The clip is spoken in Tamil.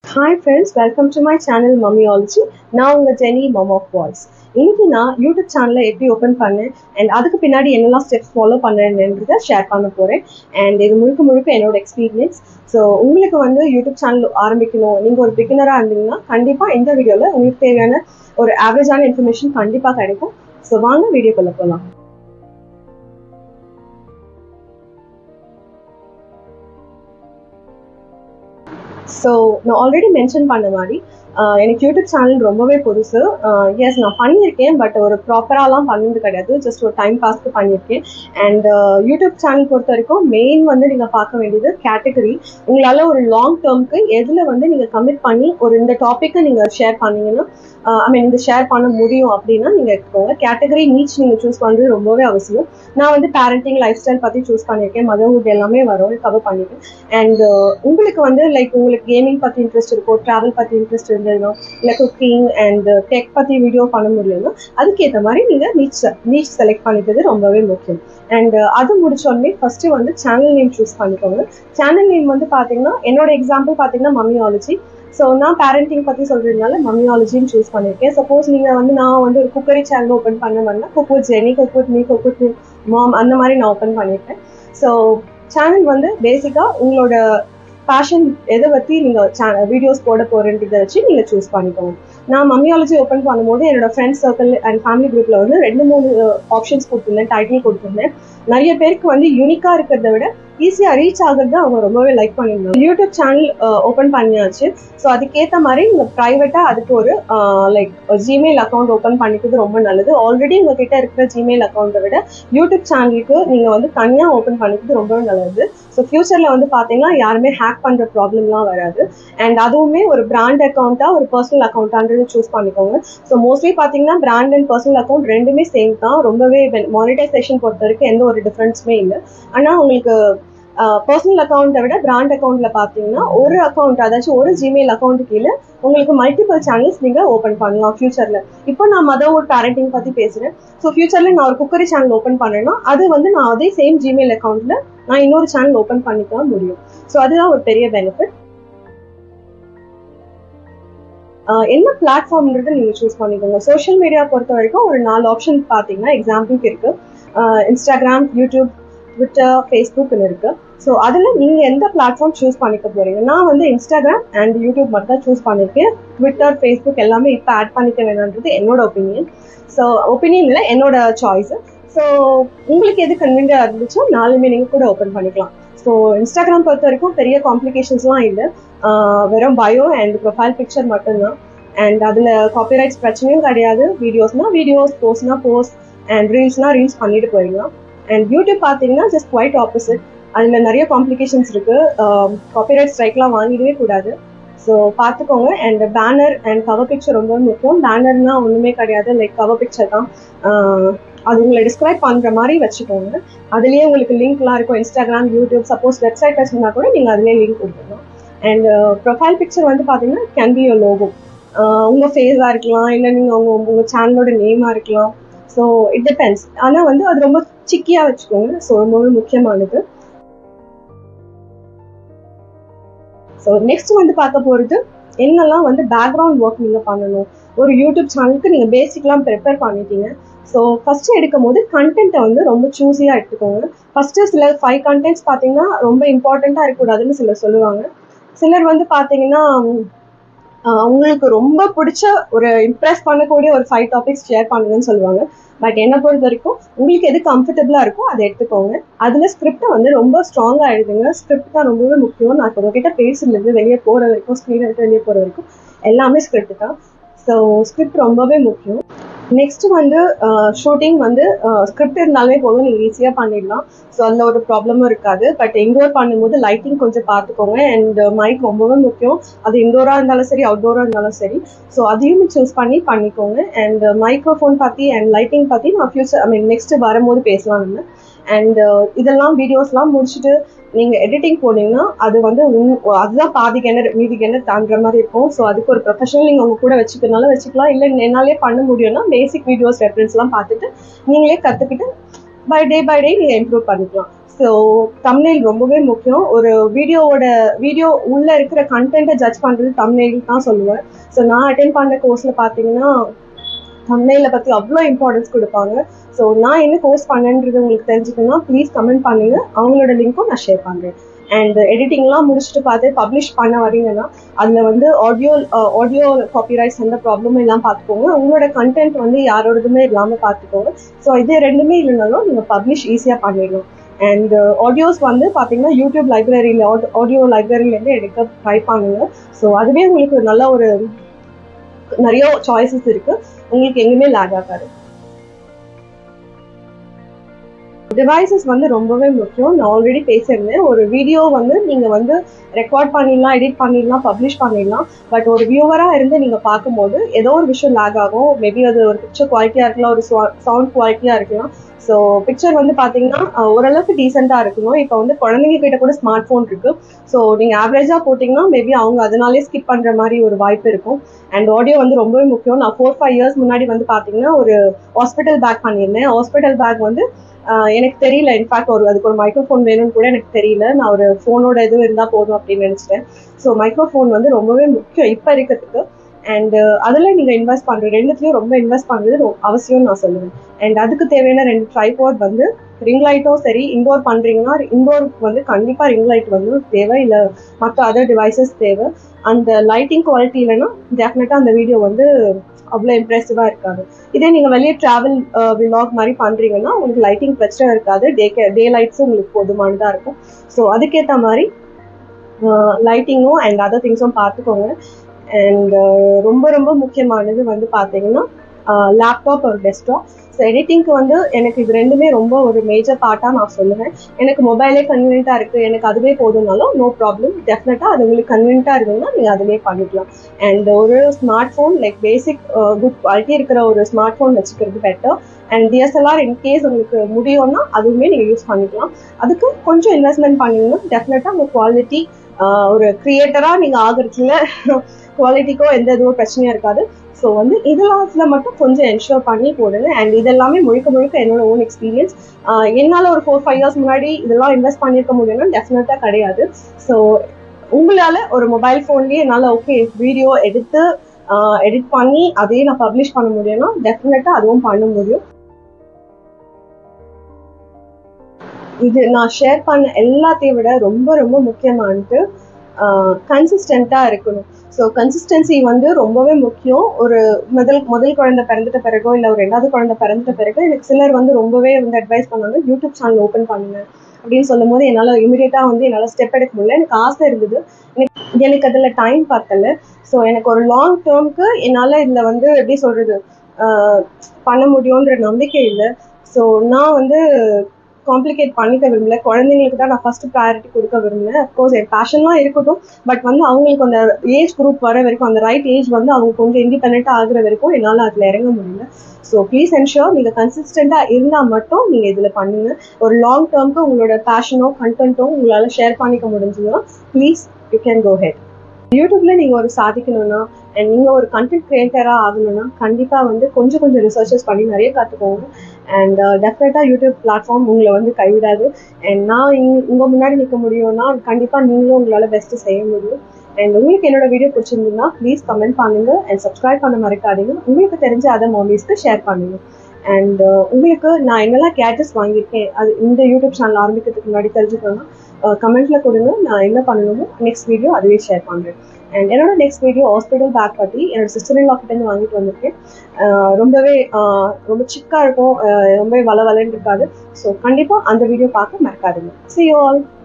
hi friends welcome to my channel mommyology நான் உங்கள் ஜெனி மம் ஆஃப் வாய்ஸ் இன்னைக்கு நான் யூடியூப் சேனலை எப்படி ஓப்பன் பண்ணேன் அண்ட் அதுக்கு பின்னாடி என்னெல்லாம் ஸ்டெப்ஸ் ஃபாலோ பண்ணேன்றதை ஷேர் பண்ண போகிறேன் அண்ட் இது முழுக்க முழுக்க என்னோட எக்ஸ்பீரியன்ஸ் ஸோ உங்களுக்கு வந்து யூடியூப் சேனல் ஆரம்பிக்கணும் நீங்கள் ஒரு பிகினராக இருந்தீங்கன்னா கண்டிப்பாக இந்த வீடியோவில் உங்களுக்கு தேவையான ஒரு ஆவரேஜான இன்ஃபர்மேஷன் கண்டிப்பாக கிடைக்கும் ஸோ வாங்க வீடியோக்குள்ளே போகலாம் ஸோ நான் ஆல்ரெடி மென்ஷன் பண்ண மாதிரி ஆஹ் எனக்கு யூடியூப் சேனல் ரொம்பவே புதுசு எஸ் நான் பண்ணியிருக்கேன் பட் ஒரு ப்ராப்பராலாம் பண்ணது கிடையாது ஜஸ்ட் ஒரு டைம் பாஸ்க்கு பண்ணியிருக்கேன் அண்ட் யூடியூப் சேனல் பொறுத்த வரைக்கும் மெயின் வந்து நீங்கள் பார்க்க வேண்டியது கேட்டகரி உங்களால் ஒரு லாங் டேர்ம்க்கு எதில் வந்து நீங்கள் கமிட் பண்ணி ஒரு இந்த டாப்பிக்கை நீங்கள் ஷேர் பண்ணீங்கன்னா ஐ மீன் இந்த ஷேர் பண்ண முடியும் அப்படின்னா நீங்கள் எடுத்துக்கோங்க கேட்டகரி நீச் நீங்கள் சூஸ் பண்ணுறது ரொம்பவே அவசியம் நான் வந்து பேரண்டிங் லைஃப் ஸ்டைல் பற்றி சூஸ் பண்ணியிருக்கேன் மதர்ஹுட் எல்லாமே வரும் கவர் பண்ணியிருக்கேன் அண்ட் உங்களுக்கு வந்து லைக் உங்களுக்கு கேமிங் பற்றி இன்ட்ரெஸ்ட் இருக்கும் ட்ராவல் பற்றி இன்ட்ரெஸ்ட் இருந்ததுன்னா இல்லை குக்கிங் அண்ட் டெக் பற்றி வீடியோ பண்ண முடியும்னா அதுக்கேற்ற மாதிரி நீங்கள் நீச் நீச் செலக்ட் பண்ணிக்கிறது ரொம்பவே முக்கியம் அண்ட் அது முடிச்சோடனே ஃபஸ்ட்டு வந்து சேனல் நேம் சூஸ் பண்ணிக்கோங்க சேனல் நேம் வந்து பார்த்தீங்கன்னா என்னோட எக்ஸாம்பிள் பார்த்தீங்கன்னா மம்மியாலஜி ஸோ நான் பேரண்டிங் பற்றி சொல்கிறதுனால மம்மியாலஜின்னு சூஸ் பண்ணியிருக்கேன் சப்போஸ் நீங்கள் வந்து நான் வந்து ஒரு குக்கரி சேனல் ஓப்பன் பண்ண மாதிரினா cook with Jenny cook with me cook with mom அந்த மாதிரி நான் ஓப்பன் பண்ணியிருக்கேன் ஸோ சேனல் வந்து பேசிக்காக உங்களோட பேஷன் எதை பற்றி நீங்கள் சேனல் வீடியோஸ் போட போகிறன்றதை வச்சு நீங்கள் சூஸ் பண்ணிக்கோங்க நான் மம்மியாலஜி ஓப்பன் பண்ணும்போது என்னோட ஃப்ரெண்ட்ஸ் சர்க்கிள் அண்ட் ஃபேமிலி குரூப்பில் வந்து ரெண்டு மூணு ஆப்ஷன்ஸ் கொடுத்துருந்தேன் டைட்டில் கொடுத்துருந்தேன் நிறைய பேருக்கு வந்து யூனிக்காக இருக்கிறத விட ஈஸியாக ரீச் ஆகுறது அவங்க ரொம்பவே லைக் பண்ணியிருந்தாங்க யூடியூப் சேனல் ஓப்பன் பண்ணியாச்சு ஸோ அதுக்கேற்ற மாதிரி நீங்கள் ப்ரைவேட்டாக அதுக்கு ஒரு லைக் ஜிமெயில் அக்கௌண்ட் ஓப்பன் பண்ணிக்கிறது ரொம்ப நல்லது ஆல்ரெடி உங்ககிட்ட இருக்கிற ஜிமெயில் அக்கௌண்ட்டை விட யூடியூப் சேனலுக்கு நீங்கள் வந்து தனியாக ஓப்பன் பண்ணிக்கிறது ரொம்பவே நல்லது ஸோ ஃபியூச்சரில் வந்து பார்த்தீங்கன்னா யாருமே ஹேக் பண்ணுற ப்ராப்ளம்லாம் வராது அண்ட் அதுவுமே ஒரு பிராண்ட் அக்கௌண்ட்டாக ஒரு பர்சனல் அக்கௌண்ட்டான்றது சூஸ் பண்ணிக்கோங்க ஸோ மோஸ்ட்லி பார்த்தீங்கன்னா பிராண்ட் அண்ட் பர்சனல் அக்கௌண்ட் ரெண்டுமே சேம் தான் ரொம்பவே மானிட்டைசேஷன் பொறுத்த வரைக்கும் எந்த ஒரு டிஃப்ரென்ஸுமே இல்லை ஆனால் உங்களுக்கு பர்சனல் அக்கௌண்ட்டை விட பிராண்ட் அக்கௌண்ட்டில் பார்த்தீங்கன்னா ஒரு அக்கௌண்ட் அதாச்சும் ஒரு ஜிமெயில் அக்கௌண்ட் கீழே உங்களுக்கு மல்டிபிள் சேனல்ஸ் நீங்கள் ஓப்பன் பண்ணலாம் ஃபியூச்சரில் இப்போ நான் மதர்வுட் பேரண்டிங் பற்றி பேசுகிறேன் ஸோ ஃபியூச்சரில் நான் ஒரு குக்கரி சேனல் ஓப்பன் பண்ணேன்னா அது வந்து நான் அதே சேம் ஜிமெயில் அக்கௌண்ட்டில் நான் இன்னொரு சேனல் ஓப்பன் பண்ணிக்க முடியும் ஸோ அதுதான் ஒரு பெரிய பெனிஃபிட் என்ன பிளாட்ஃபார்ம்ன்றது நீங்கள் சூஸ் பண்ணிக்கோங்க சோஷியல் மீடியா பொறுத்த வரைக்கும் ஒரு நாலு ஆப்ஷன் பார்த்தீங்கன்னா எக்ஸாம்பிளுக்கு இருக்குது இன்ஸ்டாகிராம் யூடியூப் ட்விட்டர் ஃபேஸ்புக்னு இருக்குது ஸோ அதில் நீங்கள் எந்த பிளாட்ஃபார்ம் சூஸ் பண்ணிக்க போகிறீங்க நான் வந்து இன்ஸ்டாகிராம் அண்ட் யூடியூப் மட்டும் தான் சூஸ் பண்ணியிருக்கேன் ட்விட்டர் ஃபேஸ்புக் எல்லாமே இப்போ ஆட் பண்ணிக்க வேணான்றது என்னோட ஒப்பீனியன் ஸோ ஒப்பீனியன் இல்லை என்னோட சாய்ஸு ஸோ உங்களுக்கு எது கன்வீனியாக இருந்துச்சோ நாலுமே நீங்கள் கூட ஓப்பன் பண்ணிக்கலாம் ஸோ இன்ஸ்டாகிராம் பொறுத்த வரைக்கும் பெரிய காம்ப்ளிகேஷன்ஸ்லாம் இல்லை வெறும் பயோ அண்ட் ப்ரொஃபைல் பிக்சர் மட்டும்தான் அண்ட் அதில் காப்பிரைட்ஸ் பிரச்சனையும் கிடையாது வீடியோஸ்னால் வீடியோஸ் போஸ்ட்னா போஸ்ட் அண்ட் ரீல்ஸ்னால் ரீல்ஸ் பண்ணிட்டு போயிடலாம் அண்ட் யூடியூப் பார்த்தீங்கன்னா ஜஸ்ட் குவைட் ஆப்போசிட் அதில் நிறைய காம்ப்ளிகேஷன்ஸ் இருக்குது காப்பிரைட் ஸ்ட்ரைக்லாம் வாங்கிடவே கூடாது ஸோ பார்த்துக்கோங்க and banner and cover picture ரொம்ப முக்கியம் பேனர்னா ஒன்றுமே கிடையாது லைக் கவர் பிக்சர் தான் அது உங்களை டிஸ்கிரைப் பண்ணுற மாதிரி வச்சுக்கோங்க அதுலேயே உங்களுக்கு லிங்க்லாம் இருக்கும் இன்ஸ்டாகிராம் யூடியூப் சப்போஸ் வெப்சைட் வச்சுருந்தா கூட நீங்கள் அதிலே லிங்க் கொடுத்துக்கலாம் அண்ட் ப்ரொஃபைல் பிக்சர் வந்து பார்த்தீங்கன்னா கேன் பி யோர் லோகோ உங்கள் ஃபேஸாக இருக்கலாம் இல்லை நீங்கள் உங்கள் உங்கள் சேனலோட நேமாக இருக்கலாம் ஸோ இட் டிபெண்ட்ஸ் ஆனால் வந்து அது ரொம்ப சிக்கியாக வச்சுக்கோங்க ஸோ ரொம்பவே முக்கியமானது ஸோ நெக்ஸ்ட் வந்து பார்க்க போகிறது என்னெல்லாம் வந்து பேக்ரவுண்ட் ஒர்க் நீங்கள் பண்ணணும் ஒரு யூடியூப் சேனலுக்கு நீங்கள் பேசிக்லாம் ப்ரிப்பேர் பண்ணிட்டீங்க ஸோ ஃபஸ்ட்டு எடுக்கும் போது கண்டென்ட்டை வந்து ரொம்ப சூஸியாக எடுத்துக்கோங்க ஃபஸ்ட்டு சில ஃபைவ் கண்டென்ட்ஸ் பார்த்தீங்கன்னா ரொம்ப இம்பார்ட்டண்ட்டாக இருக்கக்கூடாதுன்னு சிலர் சொல்லுவாங்க சிலர் வந்து பார்த்தீங்கன்னா உங்களுக்கு ரொம்ப பிடிச்ச ஒரு இம்ப்ரெஸ் பண்ணக்கூடிய ஒரு ஃபைவ் டாபிக்ஸ் ஷேர் பண்ணுங்கன்னு சொல்லுவாங்க பட் என்னை பொறுத்த வரைக்கும் உங்களுக்கு எது கம்ஃபர்டபுளாக இருக்கோ அதை எடுத்துக்கோங்க அதில் ஸ்கிரிப்டை வந்து ரொம்ப ஸ்ட்ராங்காக எழுதுங்க ஸ்கிரிப்ட் தான் ரொம்பவே முக்கியம் நான் இப்போ உங்ககிட்ட பேசுறது வெளியே போகிற வரைக்கும் ஸ்க்ரீன் விட்டு வெளியே போகிற வரைக்கும் எல்லாமே ஸ்கிரிப்ட் தான் ஸோ ஸ்கிரிப்ட் ரொம்பவே முக்கியம் நெக்ஸ்ட் வந்து ஷூட்டிங் வந்து ஸ்கிரிப்ட் இருந்தாலுமே போதும் நீங்கள் ஈஸியாக பண்ணிடலாம் ஸோ அதில் ஒரு ப்ராப்ளமும் இருக்காது பட் இன்டோர் பண்ணும்போது லைட்டிங் கொஞ்சம் பார்த்துக்கோங்க அண்ட் மைக் ரொம்பவே முக்கியம் அது இன்டோராக இருந்தாலும் சரி அவுட்டோராக இருந்தாலும் சரி ஸோ அதையும் சூஸ் பண்ணி பண்ணிக்கோங்க அண்ட் மைக்ரோஃபோன் பற்றி அண்ட் லைட்டிங் பற்றி நான் ஃபியூச்சர் ஐ மீன் நெக்ஸ்ட் வரும்போது பேசலாம் நம்ம அண்ட் இதெல்லாம் வீடியோஸ்லாம் முடிச்சுட்டு நீங்கள் எடிட்டிங் போனீங்கன்னா அது வந்து அதுதான் பாதி கிணறு மீதி கிணறு தாண்டுற மாதிரி இருக்கும் ஸோ அதுக்கு ஒரு ப்ரொஃபஷனல் நீங்கள் உங்கள் கூட வச்சுக்கிறனால வச்சுக்கலாம் இல்லை என்னாலே பண்ண முடியும்னா பேசிக் வீடியோஸ் ரெஃபரன்ஸ்லாம் பார்த்துட்டு நீங்களே கற்றுக்கிட்டு பை டே பை டே நீங்கள் இம்ப்ரூவ் பண்ணிக்கலாம் ஸோ தம்னெயில் ரொம்பவே முக்கியம் ஒரு வீடியோவோட வீடியோ உள்ள இருக்கிற கண்டென்ட்டை ஜட்ஜ் பண்ணுறது தம்னெயில் தான் சொல்லுவேன் ஸோ நான் அட்டென்ட் பண்ண கோர்ஸில் பார்த்தீங்கன்னா தம்னெயில பற்றி அவ்வளோ இம்பார்ட்டன்ஸ் கொடுப்பாங்க ஸோ நான் என்ன கோர்ஸ் பண்ணேன்றது உங்களுக்கு தெரிஞ்சுக்கணும்னா ப்ளீஸ் கமெண்ட் பண்ணுங்க அவங்களோட லிங்க்கும் நான் ஷேர் பண்ணுறேன் அண்ட் எடிட்டிங்லாம் முடிச்சுட்டு பார்த்து பப்ளிஷ் பண்ண வரீங்கன்னா அதில் வந்து ஆடியோ ஆடியோ காப்பிரைட்ஸ் எந்த ப்ராப்ளமும் இல்லாமல் பார்த்துக்கோங்க உங்களோட கண்டென்ட் வந்து யாரோடதுமே இல்லாமல் பார்த்துக்கோங்க ஸோ இது ரெண்டுமே இல்லைனாலும் நீங்கள் பப்ளிஷ் ஈஸியாக பண்ணிடலாம் அண்ட் ஆடியோஸ் வந்து பார்த்தீங்கன்னா யூடியூப் லைப்ரரியில் ஆடியோ லைப்ரரியிலேருந்து எடுக்க ட்ரை பண்ணுங்க ஸோ அதுவே உங்களுக்கு நல்ல ஒரு நிறைய சாய்ஸஸ் இருக்கு உங்களுக்கு எங்கேயுமே லேக் ஆகாது டிவைசஸ் வந்து ரொம்பவே முக்கியம் நான் ஆல்ரெடி பேசியிருந்தேன் ஒரு வீடியோ வந்து நீங்கள் வந்து ரெக்கார்ட் பண்ணிடலாம் எடிட் பண்ணிடலாம் பப்ளிஷ் பண்ணிடலாம் பட் ஒரு வியூவராக இருந்து நீங்கள் பார்க்கும்போது ஏதோ ஒரு விஷயம் லேக் ஆகும் மேபி அது ஒரு பிக்சர் குவாலிட்டியாக இருக்கலாம் ஒரு சவுண்ட் குவாலிட்டியாக இருக்கலாம் ஸோ பிக்சர் வந்து பார்த்தீங்கன்னா ஓரளவுக்கு டீசெண்டாக இருக்கணும் இப்போ வந்து குழந்தைங்க கிட்ட கூட ஸ்மார்ட் ஃபோன் இருக்கு ஸோ நீங்கள் ஆவரேஜாக போட்டிங்கன்னா மேபி அவங்க அதனாலே ஸ்கிப் பண்ணுற மாதிரி ஒரு வாய்ப்பு இருக்கும் அண்ட் ஆடியோ வந்து ரொம்பவே முக்கியம் நான் ஃபோர் ஃபைவ் இயர்ஸ் முன்னாடி வந்து பார்த்தீங்கன்னா ஒரு ஹாஸ்பிட்டல் பேக் பண்ணியிருந்தேன் ஹாஸ்பிட்டல் பேக் வந்து எனக்கு தெரியல இன்ஃபேக்ட் ஒரு அதுக்கு ஒரு மைக்ரோஃபோன் வேணும்னு கூட எனக்கு தெரியல நான் ஒரு ஃபோனோட இது இருந்தால் போதும் அப்படின்னு நினச்சிட்டேன் ஸோ மைக்ரோஃபோன் வந்து ரொம்பவே முக்கியம் இப்போ இருக்கிறதுக்கு அண்ட் அதில் நீங்கள் இன்வெஸ்ட் பண்ணுறது ரெண்டுத்துலேயும் ரொம்ப இன்வெஸ்ட் பண்ணுறது அவசியம் நான் சொல்லுவேன் அண்ட் அதுக்கு தேவையான ரெண்டு ட்ரைபாட் வந்து ரிங் லைட்டும் சரி இன்டோர் பண்ணுறீங்கன்னா இன்டோருக்கு வந்து கண்டிப்பாக ரிங் லைட் வந்து தேவை இல்லை மற்ற அதர் டிவைசஸ் தேவை அந்த லைட்டிங் குவாலிட்டி இல்லைன்னா டெஃபினட்டாக அந்த வீடியோ வந்து அவ்வளோ இம்ப்ரெசிவாக இருக்காது இதே நீங்கள் வெளியே ட்ராவல் விலாக் மாதிரி பண்ணுறீங்கன்னா உங்களுக்கு லைட்டிங் பிரச்சனை இருக்காது டே டே லைட்ஸும் உங்களுக்கு போதுமானதாக இருக்கும் ஸோ அதுக்கேற்ற மாதிரி லைட்டிங்கும் அண்ட் அதர் திங்ஸும் பார்த்துக்கோங்க அண்ட் ரொம்ப ரொம்ப முக்கியமானது வந்து பார்த்தீங்கன்னா லேப்டாப் ஒரு டெஸ்க்டாப் ஸோ எடிட்டிங்க்கு வந்து எனக்கு இது ரெண்டுமே ரொம்ப ஒரு மேஜர் பார்ட்டாக நான் சொல்லுவேன் எனக்கு மொபைலே கன்வீனியண்ட்டாக இருக்குது எனக்கு அதுவே போதும்னாலும் நோ ப்ராப்ளம் டெஃபினட்டாக அது உங்களுக்கு கன்வீனியண்ட்டாக இருக்குதுன்னா நீங்கள் அதிலே பண்ணிக்கலாம் அண்ட் ஒரு smart phone like basic good quality இருக்கிற ஒரு ஸ்மார்ட் ஃபோன் வச்சுக்கிறது பெட்டர் அண்ட் டிஎஸ்எல்ஆர் இன்கேஸ் உங்களுக்கு முடியும்னா அதுவுமே நீங்கள் யூஸ் பண்ணிக்கலாம் அதுக்கு கொஞ்சம் இன்வெஸ்ட்மெண்ட் பண்ணிங்கன்னா டெஃபினட்டாக உங்கள் குவாலிட்டி ஒரு க்ரியேட்டராக நீங்கள் ஆகிறதுல குவாலிட்டிக்கோ எந்த இதுவும் பிரச்சனையும் இருக்காது ஸோ வந்து இதெல்லாம் மட்டும் கொஞ்சம் என்ஷோர் பண்ணி போடுங்க அண்ட் இதெல்லாமே முழுக்க முழுக்க என்னோட ஓன் எக்ஸ்பீரியன்ஸ் என்னால் ஒரு ஃபோர் ஃபைவ் இயர்ஸ் முன்னாடி இதெல்லாம் இன்வெஸ்ட் பண்ணியிருக்க முடியும்னா டெஃபினட்டாக கிடையாது ஸோ உங்களால் ஒரு மொபைல் ஃபோன்லேயே என்னால் ஓகே வீடியோ எடுத்து எடிட் பண்ணி அதையே நான் பப்ளிஷ் பண்ண முடியும்னா டெஃபினட்டாக அதுவும் பண்ண முடியும் இது நான் ஷேர் பண்ண எல்லாத்தையும் விட ரொம்ப ரொம்ப முக்கியமானது கன்சிஸ்டண்ட்டாக இருக்கணும் ஸோ கன்சிஸ்டன்சி வந்து ரொம்பவே முக்கியம் ஒரு முதல் முதல் குழந்தை பிறந்துட்ட பிறகோ இல்லை ஒரு ரெண்டாவது குழந்தை பிறந்துட்ட பிறகு எனக்கு சிலர் வந்து ரொம்பவே வந்து அட்வைஸ் பண்ணாங்க யூடியூப் சேனல் ஓப்பன் பண்ணுங்க அப்படின்னு சொல்லும் போது என்னால் இமீடியட்டாக வந்து என்னால் ஸ்டெப் எடுக்க முடியல எனக்கு ஆசை இருந்தது எனக்கு எனக்கு அதில் டைம் பார்த்தல ஸோ எனக்கு ஒரு லாங் டேர்முக்கு என்னால் இதில் வந்து எப்படி சொல்கிறது பண்ண முடியுன்ற நம்பிக்கை இல்லை ஸோ நான் வந்து காம்ப்ளிகேட் பண்ணிக்க விரும்பல குழந்தைங்களுக்கு தான் நான் ஃபர்ஸ்ட் ப்ரையாரிட்டி கொடுக்க விரும்புகிறேன் அஃப்கோர்ஸ் என் பேஷன்லாம் இருக்கட்டும் பட் வந்து அவங்களுக்கு அந்த ஏஜ் குரூப் வர வரைக்கும் அந்த ரைட் ஏஜ் வந்து அவங்க கொஞ்சம் இண்டிபெண்ட்டாக ஆகுற வரைக்கும் என்னால் அதில் இறங்க முடியல ஸோ ப்ளீஸ் என்ஷோர் நீங்கள் கன்சிஸ்டண்ட்டாக இருந்தால் மட்டும் நீங்கள் இதில் பண்ணுங்கள் ஒரு லாங் டேர்முக்கு உங்களோட பேஷனோ கண்டென்ட்டோ உங்களால் ஷேர் பண்ணிக்க முடிஞ்சதுன்னா please you can go ahead யூடியூப்ல நீங்க ஒரு சாதிக்கணும்னா அண்ட் நீங்க ஒரு கண்டென்ட் கிரியேட்டரா ஆகணும்னா கண்டிப்பா வந்து கொஞ்சம் கொஞ்சம் ரிசர்ச்சஸ் பண்ணி நிறைய கத்துக்கோங்க அண்ட் டெஃபினட்டா யூடியூப் பிளாட்ஃபார்ம் உங்களை வந்து கைவிடாது அண்ட் நான் இங் உங்க முன்னாடி நிற்க முடியும்னா கண்டிப்பா நீங்களும் உங்களால பெஸ்ட் செய்ய முடியும் அண்ட் உங்களுக்கு என்னோட வீடியோ பிடிச்சிருந்ததுன்னா ப்ளீஸ் கமெண்ட் பண்ணுங்க அண்ட் சப்ஸ்கிரைப் பண்ண மறக்காதீங்க உங்களுக்கு தெரிஞ்ச அதர் மாமிஸ்க்கு ஷேர் பண்ணுங்க அண்ட் உங்களுக்கு நான் என்னெல்லாம் கேட்டஸ் வாங்கியிருக்கேன் அது இந்த யூடியூப் சேனல் ஆரம்பிக்கிறதுக்கு முன்னாடி தெரிஞ்சுக்கணும்னா கமெண்ட்ல கொடுங்க நான் என்ன பண்ணணுமோ நெக்ஸ்ட் வீடியோ அதுவே ஷேர் பண்ணுறேன் அண்ட் என்னோட நெக்ஸ்ட் வீடியோ ஹாஸ்பிட்டல் பேக் பற்றி என்னோட சிஸ்டர் இன் லாக்கிட்டேருந்து வாங்கிட்டு வந்திருக்கேன் ரொம்பவே ரொம்ப சிக்காக இருக்கும் ரொம்பவே வள வளன்னு இருக்காது ஸோ கண்டிப்பாக அந்த வீடியோ பார்க்க மறக்காதுங்க சி யூ ஆல்